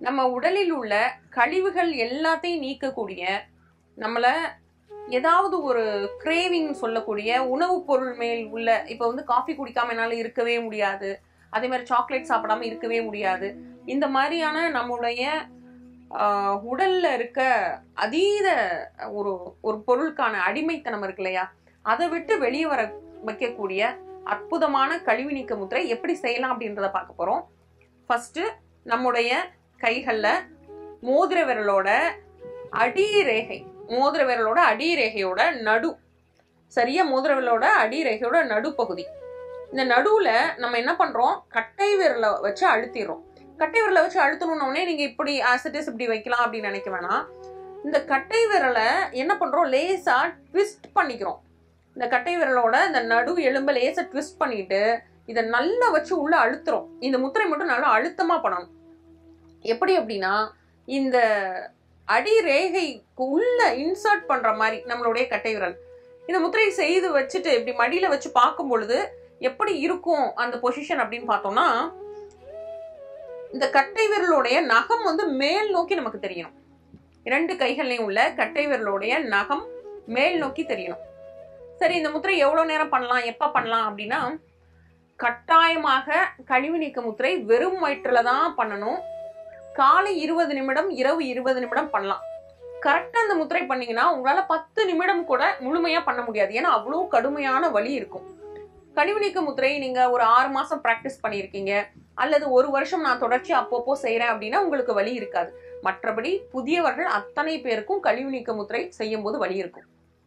நம்ம உடலில் உள்ள கழிவுகள் எல்லாத்தையும் நீக்கக்கூடிய நம்மள ஏதாவது ஒரு கிரேவிங் சொல்லக்கூடிய உணவுப் பொருள் மேல் உள்ள இப்போ வந்து காஃபி குடிக்காம என்னால இருக்கவே முடியாது அதே மாதிரி சாக்லேட் சாப்பிடாம இருக்கவே முடியாது இந்த மாதிரியான நம்முடைய ஆஹ், உடல்ல இருக்க அதீத ஒரு ஒரு பொருளுக்கான அடிமைத்தனம் இருக்கு இல்லையா அதை விட்டு வெளியே வர வைக்கக்கூடிய அற்புதமான கழிவு நீக்க முத்திரை எப்படி செய்யலாம் அப்படின்றத பார்க்க போறோம் ஃபர்ஸ்ட் நம்முடைய கைகள்ல மோதிர விரலோட அடி ரேகை மோதிர விரலோட அடி ரேகையோட நடு சரியா மோதிர விரலோட அடி ரேகையோட நடுப்பகுதி இந்த நடுவுல நம்ம என்ன பண்றோம் கட்டை விரலை வச்சு அழுத்திடுறோம் கட்டை விரலை வச்சு அழுத்தணும்ன உடனே நீங்க இப்படி ஆசிட்டிஸ் இப்படி வைக்கலாம் அப்படின்னு நினைக்க வேணாம் இந்த கட்டை விரலை என்ன பண்றோம் லேசா ட்விஸ்ட் பண்ணிக்கிறோம் இந்த கட்டை விரலோட இந்த நடு எலும்ப லேசா ட்விஸ்ட் பண்ணிட்டு இதை நல்லா வச்சு உள்ள அழுத்துறோம் இந்த முத்திரை மட்டும் நல்லா அழுத்தமா பண்ணணும் எப்படி அப்படின்னா இந்த அடி ரேகைக்கு உள்ள இன்சர்ட் பண்ற மாதிரி நம்மளுடைய கட்டை விரல் இந்த முத்திரையை செய்து வச்சுட்டு இப்படி மடியில வச்சு பார்க்கும் பொழுது எப்படி இருக்கும் அந்த பொசிஷன் அப்படின்னு பார்த்தோம்னா இந்த கட்டை விரலுடைய நகம் வந்து மேல் நோக்கி நமக்கு தெரியணும் இரண்டு கைகள்லையும் உள்ள கட்டை விரலுடைய நகம் மேல் நோக்கி தெரியணும் சரி இந்த முத்திரை எவ்வளவு நேரம் பண்ணலாம் எப்ப பண்ணலாம் அப்படின்னா கட்டாயமாக கழிவு நீக்க முத்திரை வெறும் வயிற்றுல தான் பண்ணணும் காலை இருபது நிமிடம் இரவு இருபது நிமிடம் பண்ணலாம் கரெக்டா அந்த முத்திரை பண்ணீங்கன்னா உங்களால பத்து நிமிடம் கூட முழுமையா பண்ண முடியாது ஏன்னா அவ்வளோ கடுமையான வலி இருக்கும் கழிவு நீக்க முத்திரை நீங்க ஒரு ஆறு மாசம் பிராக்டிஸ் பண்ணியிருக்கீங்க அல்லது ஒரு வருஷம் நான் தொடர்ச்சி அப்பப்போ செய்றேன் அப்படின்னா உங்களுக்கு வலி இருக்காது மற்றபடி புதியவர்கள் அத்தனை பேருக்கும் கழிவு நீக்க முத்திரை செய்யும் போது வலி இருக்கும்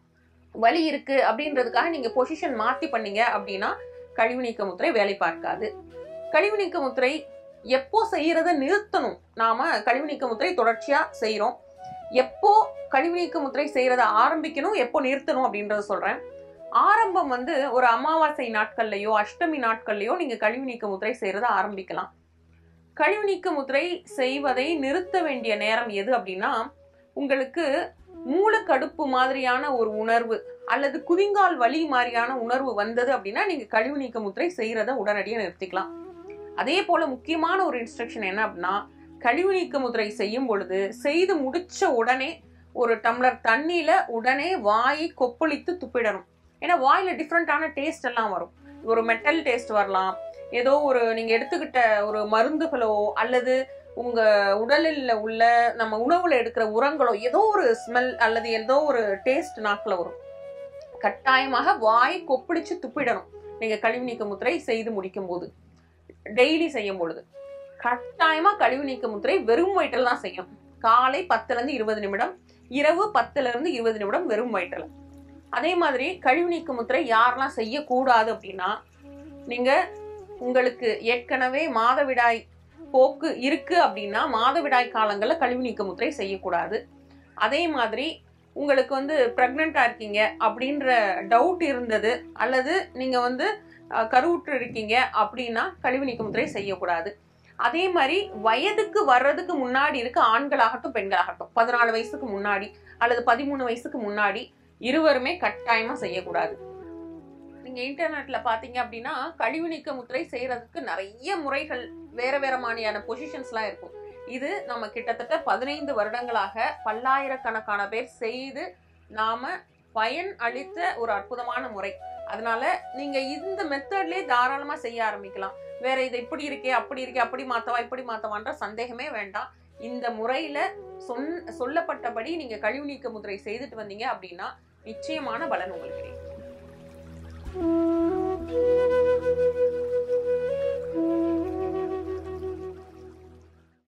வலி இருக்கு அப்படின்றதுக்காக நீங்க பொசிஷன் மாத்தி பண்ணீங்க அப்படின்னா கழிவு நீக்க முத்திரை வேலை பார்க்காது கழிவு நீக்க முத்திரை எப்போ செய்யறத நிறுத்தணும் நாம கழிவு நீக்க முத்திரை தொடர்ச்சியா செய்றோம் எப்போ கழிவு நீக்க முத்திரை செய்யறத ஆரம்பிக்கணும் எப்போ நிறுத்தணும் அப்படின்றத சொல்றேன் ஆரம்பம் வந்து ஒரு அமாவாசை நாட்கள்லயோ அஷ்டமி நாட்கள்லயோ நீங்க கழிவு நீக்க முத்திரை செய்யறத ஆரம்பிக்கலாம் கழிவு நீக்க முத்திரை செய்வதை நிறுத்த வேண்டிய நேரம் எது அப்படின்னா உங்களுக்கு மூலக்கடுப்பு மாதிரியான ஒரு உணர்வு அல்லது குதிங்கால் வலி மாதிரியான உணர்வு வந்தது அப்படின்னா நீங்க கழிவு நீக்க முத்திரை செய்யறத உடனடியாக நிறுத்திக்கலாம் அதே போல முக்கியமான ஒரு இன்ஸ்ட்ரக்ஷன் என்ன அப்படின்னா கழிவு நீக்க முத்திரை செய்யும் பொழுது செய்து முடிச்ச உடனே ஒரு டம்ளர் தண்ணியில உடனே வாயை கொப்பளித்து துப்பிடணும் ஏன்னா வாயில டிஃப்ரெண்டான டேஸ்ட் எல்லாம் வரும் ஒரு மெட்டல் டேஸ்ட் வரலாம் ஏதோ ஒரு நீங்க எடுத்துக்கிட்ட ஒரு மருந்துகளோ அல்லது உங்க உடலில் உள்ள நம்ம உணவுல எடுக்கிற உரங்களோ ஏதோ ஒரு ஸ்மெல் அல்லது ஏதோ ஒரு டேஸ்ட் நாக்குல வரும் கட்டாயமாக வாய் கொப்பளிச்சு துப்பிடணும் நீங்க கழிவு நீக்க முத்திரை செய்து முடிக்கும் போது டெய்லி செய்யும் பொழுது கட்டாயமா கழிவு நீக்க முத்திரை வெறும் வயிற்றில் தான் செய்யும் காலை பத்துல இருந்து இருபது நிமிடம் இரவு பத்துல இருந்து இருபது நிமிடம் வெறும் வயிற்றில் அதே மாதிரி கழிவு நீக்க முத்திரை யாரெல்லாம் செய்யக்கூடாது அப்படின்னா நீங்க உங்களுக்கு ஏற்கனவே மாதவிடாய் போக்கு இருக்கு அப்படின்னா மாதவிடாய் காலங்களில் கழிவு நீக்க முத்திரை செய்யக்கூடாது அதே மாதிரி உங்களுக்கு வந்து ப்ரெக்னெண்டா இருக்கீங்க அப்படின்ற டவுட் இருந்தது அல்லது நீங்க வந்து அஹ், கருவுற்று இருக்கீங்க அப்படின்னா கழிவு நீக்க முத்திரை செய்யக்கூடாது அதே மாதிரி வயதுக்கு வர்றதுக்கு முன்னாடி இருக்க ஆண்களாகட்டும் பெண்களாகட்டும் பதினாலு வயசுக்கு முன்னாடி அல்லது பதிமூணு வயசுக்கு முன்னாடி இருவருமே கட்டாயமா செய்யக்கூடாது நீங்க இன்டர்நெட்ல பாத்தீங்க அப்படின்னா கழிவு நீக்க முத்திரை செய்யறதுக்கு நிறைய முறைகள் வேற வேற மாதிரியான பொசிஷன்ஸ்லாம் இருக்கும் இது நம்ம கிட்டத்தட்ட பதினைந்து வருடங்களாக பல்லாயிரக்கணக்கான பேர் செய்து நாம பயன் அளித்த ஒரு அற்புதமான முறை அதனால நீங்க இந்த மெத்தட்லயே தாராளமா செய்ய ஆரம்பிக்கலாம் வேற இது இப்படி இருக்கே அப்படி இருக்கே அப்படி மாத்தவா இப்படி மாத்தவான்ற சந்தேகமே வேண்டாம் இந்த முறையில சொன் சொல்லப்பட்டபடி நீங்க கழிவு நீக்க முத்திரை செய்துட்டு வந்தீங்க அப்படின்னா நிச்சயமான பலன் உங்களுக்கு கிடைக்கும்